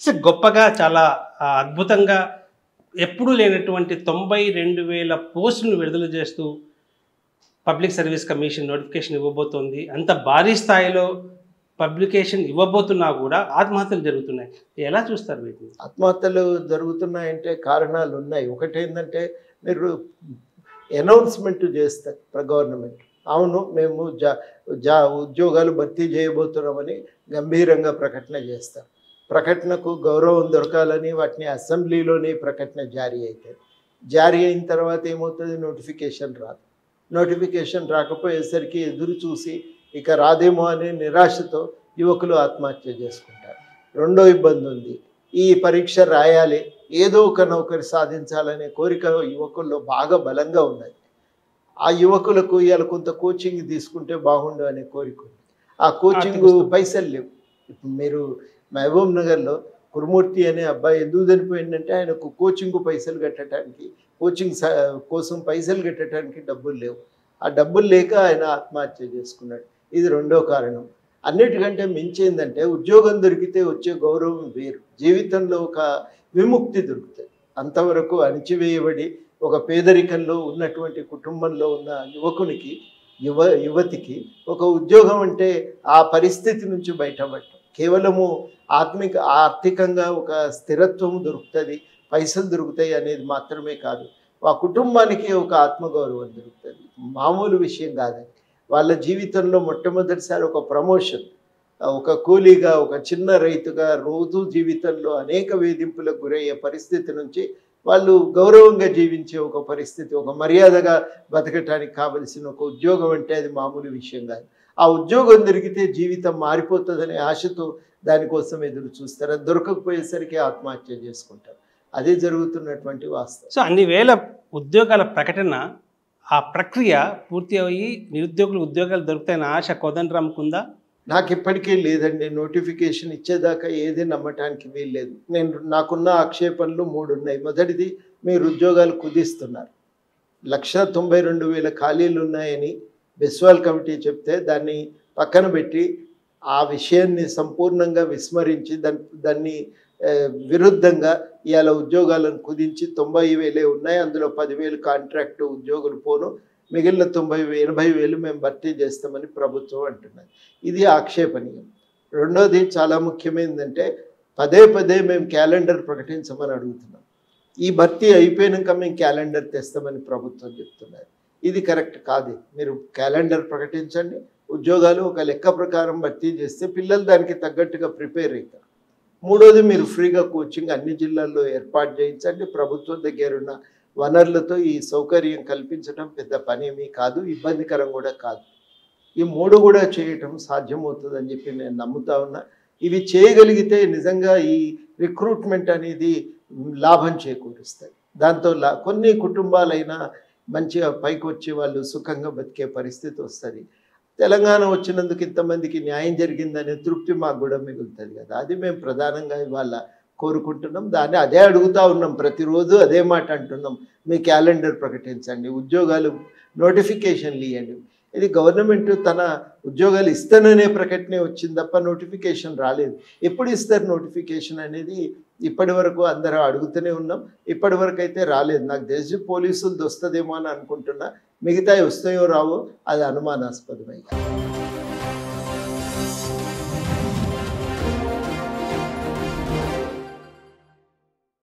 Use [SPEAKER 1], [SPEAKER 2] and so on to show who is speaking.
[SPEAKER 1] so గొప్పగా చాలా ఆ, అద్భుతంగా ఎప్పుడూ లేనటువంటి తొంభై రెండు వేల పోస్టులను విడుదల చేస్తూ పబ్లిక్ సర్వీస్ కమిషన్ నోటిఫికేషన్ ఇవ్వబోతోంది అంత భారీ స్థాయిలో పబ్లికేషన్ ఇవ్వబోతున్నా కూడా ఆత్మహత్యలు జరుగుతున్నాయి ఎలా చూస్తారు వీటిని
[SPEAKER 2] ఆత్మహత్యలు జరుగుతున్నాయంటే కారణాలు ఉన్నాయి ఒకటి ఏంటంటే మీరు అనౌన్స్మెంట్ చేస్తారు గవర్నమెంట్ అవును మేము జా జా ఉద్యోగాలు భర్తీ చేయబోతున్నామని గంభీరంగా ప్రకటన చేస్తారు ప్రకటనకు గౌరవం దొరకాలని వాటిని అసెంబ్లీలోనే ప్రకటన జారీ అవుతుంది జారీ అయిన తర్వాత ఏమవుతుంది నోటిఫికేషన్ రాదు నోటిఫికేషన్ రాకపోయేసరికి ఎదురు చూసి ఇక రాదేమో అనే నిరాశతో యువకులు ఆత్మహత్య చేసుకుంటారు రెండో ఇబ్బంది ఉంది ఈ పరీక్ష రాయాలి ఏదో ఒక నౌకరి సాధించాలనే కోరిక యువకుల్లో బాగా బలంగా ఉన్నది ఆ యువకులకు ఇవాళ కొంత కోచింగ్ తీసుకుంటే బాగుండు అనే కోరిక ఉంది ఆ కోచింగ్
[SPEAKER 1] ఆర్థిక
[SPEAKER 2] పైసలు లేవు ఇప్పుడు మీరు మహబూబ్ నగర్లో కురుమూర్తి అనే అబ్బాయి ఎందుకు చనిపోయిందంటే ఆయనకు కోచింగ్ పైసలు కట్టడానికి కోచింగ్ స- కోసం పైసలు కట్టడానికి డబ్బులు లేవు ఆ డబ్బులు లేక ఆయన ఆత్మహత్య చేసుకున్నాడు ఇది రెండో కారణం అన్నిటికంటే మించి ఏంటంటే ఉద్యోగం దొరికితే వచ్చే గౌరవం వేరు జీవితంలో ఒక విముక్తి దొరుకుతుంది అంతవరకు అణిచివేయబడి ఒక పేదరికంలో ఉన్నటువంటి కుటుంబంలో ఉన్న యువకునికి యువ యువతికి ఒక ఉద్యోగం అంటే ఆ పరిస్థితి నుంచి బయటపడటం కేవలము ఆత్మిక ఆర్థికంగా ఒక స్థిరత్వం దొరుకుతుంది పైసలు దొరుకుతాయి అనేది మాత్రమే కాదు ఆ కుటుంబానికి ఒక ఆత్మగౌరవం దొరుకుతుంది మామూలు విషయం కాదండి వాళ్ళ జీవితంలో మొట్టమొదటిసారి ఒక ప్రమోషన్ ఒక కూలీగా ఒక చిన్న రైతుగా రోజు జీవితంలో అనేక వేధింపులకు గురయ్యే పరిస్థితి నుంచి వాళ్ళు గౌరవంగా జీవించే ఒక పరిస్థితి ఒక మర్యాదగా బతకటానికి కావలసిన ఒక ఉద్యోగం అంటే అది మామూలు విషయం కాదు ఆ ఉద్యోగం దొరికితే జీవితం మారిపోతుందనే ఆశతో దానికోసం ఎదురు చూస్తారు అది దొరకకపోయేసరికి ఆత్మహత్య చేసుకుంటారు అదే జరుగుతున్నటువంటి వాస్తవం
[SPEAKER 1] సో అన్ని వేల ఉద్యోగాల ప్రకటన ఆ ప్రక్రియ పూర్తి అయ్యి నిరుద్యోగులు ఉద్యోగాలు దొరుకుతాయన్న ఆశ కోదండరామ్కు ఉందా
[SPEAKER 2] నాకు ఇప్పటికీ లేదండి నోటిఫికేషన్ ఇచ్చేదాకా ఏది నమ్మటానికి వీల్లేదు నేను నాకున్న ఆక్షేపణలు మూడు ఉన్నాయి మొదటిది మీరు ఉద్యోగాలు కుదిస్తున్నారు లక్ష తొంభై రెండు వేల ఖాళీలు ఉన్నాయని బిస్వాల్ కమిటీ చెప్తే దాన్ని పక్కన పెట్టి ఆ విషయాన్ని సంపూర్ణంగా విస్మరించి దాన్ని దాన్ని ఆ, విరుద్ధంగా ఇవాళ ఉద్యోగాలను కుదించి తొంభై వేలే ఉన్నాయి అందులో పదివేలు కాంట్రాక్ట్ ఉద్యోగులు పోను మిగిలిన తొంభై వే- ఎనభై వేలు మేము భర్తీ చేస్తామని ప్రభుత్వం అంటున్నది ఇది ఆక్షేపణీయం రెండోది చాలా ముఖ్యమైనదంటే పదే పదే మేము క్యాలెండర్ ప్రకటించమని అడుగుతున్నాం ఈ భర్తీ అయిపోయాక మేము క్యాలెండర్ తెస్తామని ప్రభుత్వం చెప్తున్నారు ఇది కరెక్ట్ కాదు మీరు క్యాలెండర్ ప్రకటించండి ఉద్యోగాలు ఒక లెక్క ప్రకారం భర్తీ చేస్తే పిల్లలు దానికి తగ్గట్టుగా ప్రిపేర్ అవుతారు మూడోది మీరు ఫ్రీగా కోచింగ్ అన్ని జిల్లాల్లో ఏర్పాటు చేయించండి ప్రభుత్వం దగ్గర ఉన్న వనరులతో ఈ సౌకర్యం కల్పించడం పెద్ద పనేమీ కాదు ఇబ్బందికరం కూడా కాదు ఈ మూడు కూడా చేయటం సాధ్యమవుతుందని చెప్పి నేను నమ్ముతా ఉన్నా ఇవి చేయగలిగితే నిజంగా ఈ రిక్రూట్మెంట్ అనేది లాభం చేకూరుస్తాయి దాంతో లా కొన్ని కుటుంబాలైనా మంచిగా పైకి వచ్చి వాళ్ళు సుఖంగా బతికే పరిస్థితి వస్తుంది తెలంగాణ వచ్చినందుకు ఇంతమందికి న్యాయం జరిగిందనే తృప్తి మాకు కూడా మిగులుతుంది కదా అది మేము ప్రధానంగా ఇవాళ కోరుకుంటున్నాం దాన్ని అదే అడుగుతా ఉన్నాం ప్రతిరోజు అదే మాట అంటున్నాం మీ క్యాలెండర్ ప్రకటించండి ఉద్యోగాలు నోటిఫికేషన్లు ఇవ్వండి ఇది గవర్నమెంట్ తన ఉద్యోగాలు ఇస్తాననే ప్రకటనే వచ్చింది తప్ప నోటిఫికేషన్ రాలేదు ఎప్పుడు ఇస్తారు నోటిఫికేషన్ అనేది ఇప్పటి వరకు అందరూ అడుగుతూనే ఉన్నాం ఇప్పటి వరకు అయితే రాలేదు నాకు తెలిసి పోలీసులది వస్తుందేమో అని అనుకుంటున్నా మిగతా వస్తాయో రావో అది అనుమానాస్పదమే